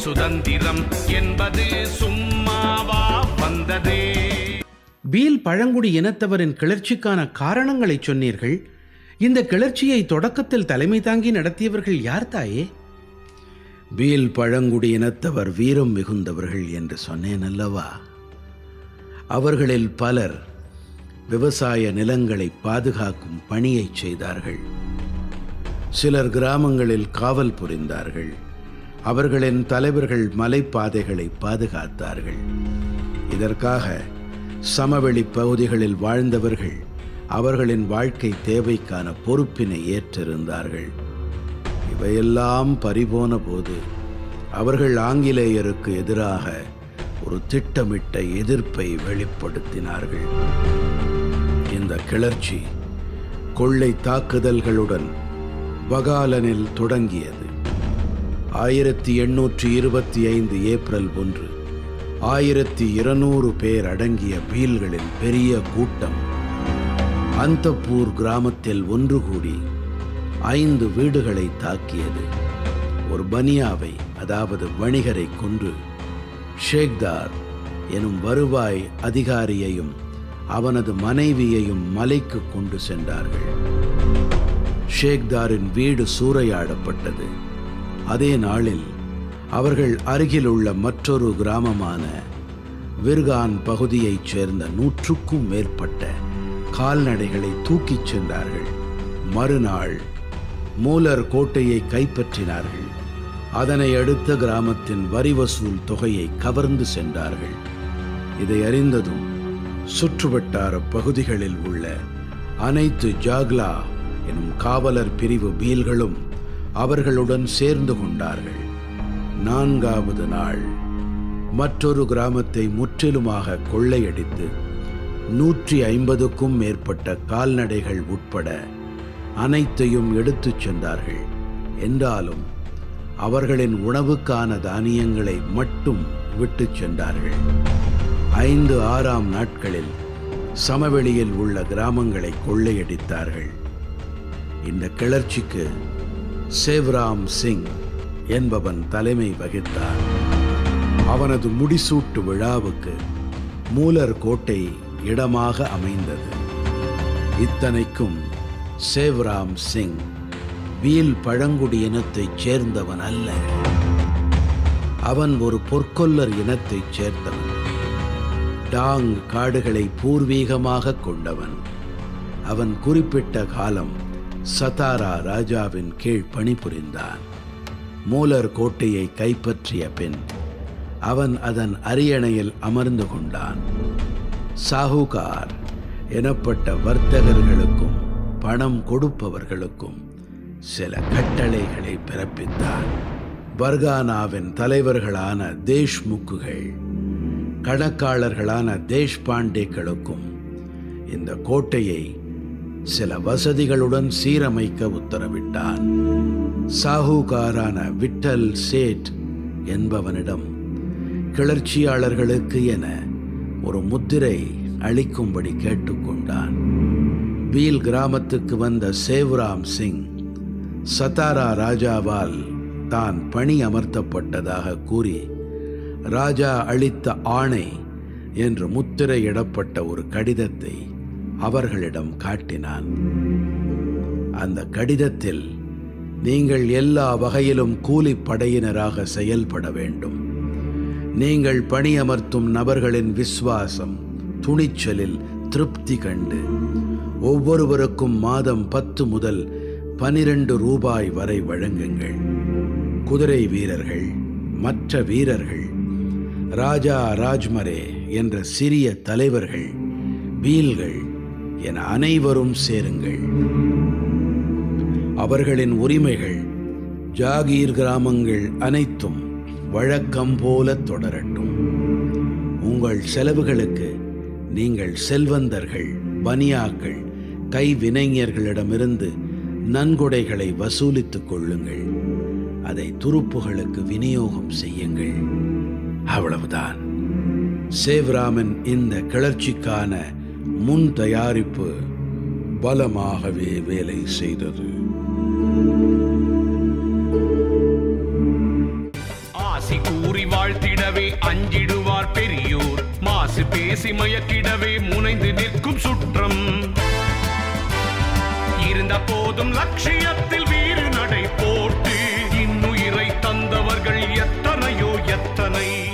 சுதந்திரம் என்பது சும்மாவா வந்ததே பீல் பழங்குடி இனத்தவரின் கிளர்ச்சிக்கான காரணங்களை சொன்னீர்கள் இந்த கிளர்ச்சியை தொடக்கத்தில் தலைமை தாங்கி நடத்தியவர்கள் யார் தாயே பீல் பழங்குடி இனத்தவர் வீரம் மிகுந்தவர்கள் என்று சொன்னேன் அல்லவா அவர்களில் பலர் விவசாய நிலங்களை பாதுகாக்கும் பணியைச் செய்தார்கள் சிலர் கிராமங்களில் காவல் புரிந்தார்கள் அவர்களின் தலைவர்கள் மலைப்பாதைகளை பாதுகாத்தார்கள் இதற்காக சமவெளி பகுதிகளில் வாழ்ந்தவர்கள் அவர்களின் வாழ்க்கை தேவைக்கான பொறுப்பினை ஏற்றிருந்தார்கள் இவையெல்லாம் பறிபோன போது அவர்கள் ஆங்கிலேயருக்கு எதிராக ஒரு திட்டமிட்ட எதிர்ப்பை வெளிப்படுத்தினார்கள் இந்த கிளர்ச்சி கொள்ளை தாக்குதல்களுடன் பகாலனில் தொடங்கியது ஆயிரத்தி எண்ணூற்றி இருபத்தி ஐந்து ஏப்ரல் ஒன்று ஆயிரத்தி இருநூறு பேர் அடங்கிய பீல்களின் பெரிய கூட்டம் அந்தப்பூர் கிராமத்தில் ஒன்று கூடி ஐந்து வீடுகளை தாக்கியது ஒரு பனியாவை அதாவது வணிகரை கொன்று ஷேக்தார் எனும் வருவாய் அதிகாரியையும் அவனது மனைவியையும் மலைக்கு கொண்டு சென்றார்கள் ஷேக்தாரின் வீடு சூறையாடப்பட்டது அதே நாளில் அவர்கள் அருகிலுள்ள மற்றொரு கிராமமான விர்கான் பகுதியைச் சேர்ந்த நூற்றுக்கும் மேற்பட்ட கால்நடைகளை தூக்கிச் சென்றார்கள் மறுநாள் மூலர் கோட்டையை கைப்பற்றினார்கள் அதனை அடுத்த கிராமத்தின் வரி வசூல் தொகையை கவர்ந்து சென்றார்கள் இதை அறிந்ததும் சுற்றுவட்டார பகுதிகளில் உள்ள அனைத்து ஜாக்லா எனும் காவலர் பிரிவு பீல்களும் அவர்களுடன் சேர்ந்து கொண்டார்கள் நான்காவது நாள் மற்றொரு கிராமத்தை முற்றிலுமாக கொள்ளையடித்து நூற்றி ஐம்பதுக்கும் மேற்பட்ட கால்நடைகள் உட்பட அனைத்தையும் எடுத்துச் சென்றார்கள் என்றாலும் அவர்களின் உணவுக்கான தானியங்களை மட்டும் விட்டுச் சென்றார்கள் ஐந்து ஆறாம் நாட்களில் சமவெளியில் உள்ள கிராமங்களை கொள்ளையடித்தார்கள் இந்த கிளர்ச்சிக்கு சேவ்ராம் சிங் என்பவன் தலைமை வகித்தான் அவனது முடிசூட்டு விழாவுக்கு மூலர் கோட்டை இடமாக அமைந்தது இத்தனைக்கும் சேவ்ராம் சிங் வீல் பழங்குடி இனத்தைச் சேர்ந்தவன் அல்ல அவன் ஒரு பொற்கொல்லர் இனத்தைச் சேர்ந்தவன் டாங் காடுகளை பூர்வீகமாக கொண்டவன் அவன் குறிப்பிட்ட காலம் சதாரா ராஜாவின் கீழ் பணிபுரிந்தான் மூலர் கோட்டையை கைப்பற்றிய பின் அவன் அதன் அரியணையில் அமர்ந்து கொண்டான் சாஹுகார் எனப்பட்ட வர்த்தகர்களுக்கும் பணம் கொடுப்பவர்களுக்கும் சில கட்டளைகளை பிறப்பித்தான் பர்கானாவின் தலைவர்களான தேஷ்முக்குகள் கணக்காளர்களான தேஷ்பாண்டேக்களுக்கும் இந்த கோட்டையை சில வசதிகளுடன் சீரமைக்க உத்தரவிட்டான் சாஹூகாரான விட்டல் சேட் என்பவனிடம் கிளர்ச்சியாளர்களுக்கு என ஒரு முத்திரை அளிக்கும்படி கேட்டுக்கொண்டான் பீல் கிராமத்துக்கு வந்த சேவ்ராம் சிங் சதாரா ராஜாவால் தான் பணி அமர்த்தப்பட்டதாக கூறி ராஜா அளித்த ஆணை என்று முத்திரையிடப்பட்ட ஒரு கடிதத்தை அவர்களிடம் காட்டினான் அந்த கடிதத்தில் நீங்கள் எல்லா வகையிலும் கூலிப்படையினராக செயல்பட வேண்டும் நீங்கள் பணியமர்த்தும் நபர்களின் விசுவாசம் துணிச்சலில் திருப்தி கண்டு ஒவ்வொருவருக்கும் மாதம் பத்து முதல் பனிரெண்டு ரூபாய் வரை வழங்குங்கள் குதிரை வீரர்கள் மற்ற வீரர்கள் ராஜா ராஜ்மரே என்ற சிறிய தலைவர்கள் பீல்கள் என அனைவரும் சேருங்கள் அவர்களின் உரிமைகள் ஜாகீர் கிராமங்கள் அனைத்தும் வழக்கம் போல தொடரட்டும் உங்கள் செலவுகளுக்கு நீங்கள் செல்வந்தர்கள் பனியாக்கள் கைவினைஞர்களிடமிருந்து நன்கொடைகளை வசூலித்துக் கொள்ளுங்கள் அதை துருப்புகளுக்கு விநியோகம் செய்யுங்கள் அவ்வளவுதான் சேவ்ராமன் இந்த கிளர்ச்சிக்கான முன் தயாரிப்பு பலமாகவே வேலை செய்தது ஆசி கூ பேசி மயக்கிடவே முனைந்து நிற்கும் சுற்றம் இருந்த போதும் லட்சியத்தில் வீறு நடை போட்டு இன்னுயிரை தந்தவர்கள் எத்தனையோ எத்தனை